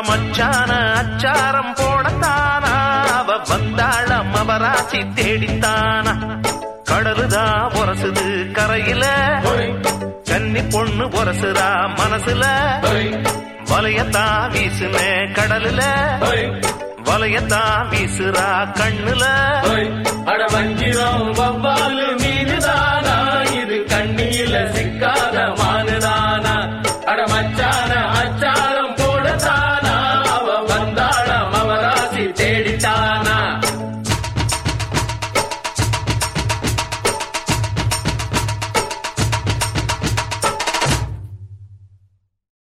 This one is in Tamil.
மச்சான அச்சாரம் போடத்தானா அவ வந்தாளம் அவராசி தேடித்தானா கடலுதா உரசுது கரையில கன்னி பொண்ணு உரசுறா மனசுல வலையத்தான் வீசுன கடலுல வலையத்தான் வீசுறா கண்ணுல அட வஞ்சிரம் வவ்வாலு மீனுதானா இது கண்ணியில சிக்காத மானுதா